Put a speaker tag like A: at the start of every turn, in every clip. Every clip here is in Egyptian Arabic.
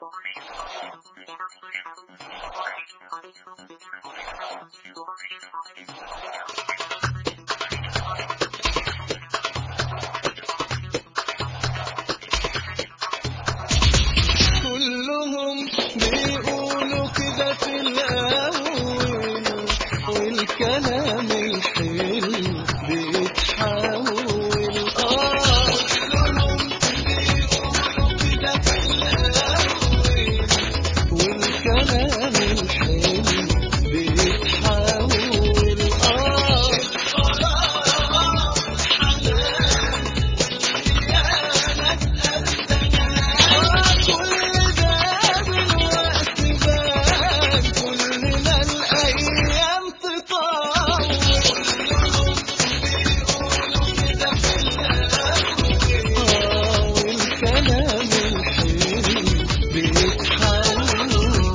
A: كلهم بيقولوا كده في الأول والكلام الحلو بيتحول آه كلهم بيقولوا كده في الأول والكلام الحلو بيتحول آه كل ده بالوقت بان كل ما الأيام تطول آه والكلام الحلو بيتحول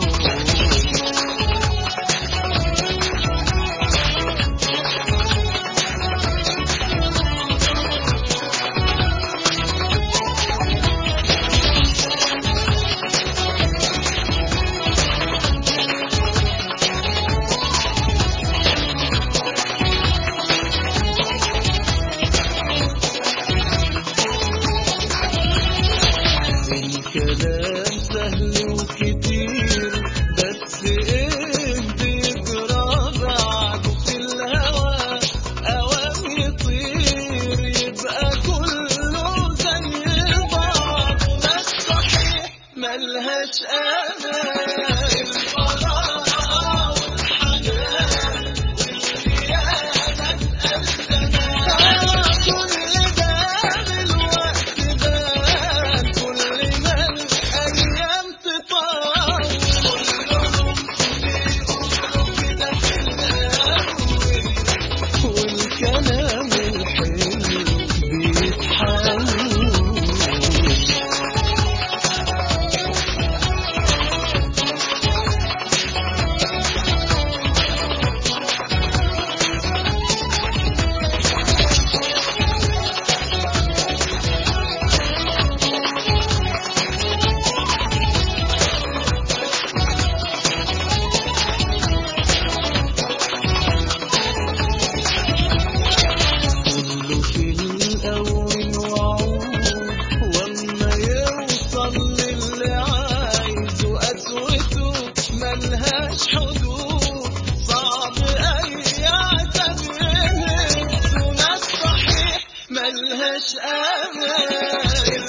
A: الكلام سهل وكتير بس ايه بيجرى بعده في الهوى اوام يطير يبقى كله زي بعضه ناس صحيح ملهاش امان الفراغ والحنان والخيانة الزمان كل ده بالوقت بان كل ما الأيام تطول كلهم بيقولوا كده في الأول والكلام الحلو بيتحول كله في الأول وعود وأما يوصل للي عايزه قسوته ملهاش حدود صعب أي يعتبر ناس صحيح ملهاش أمان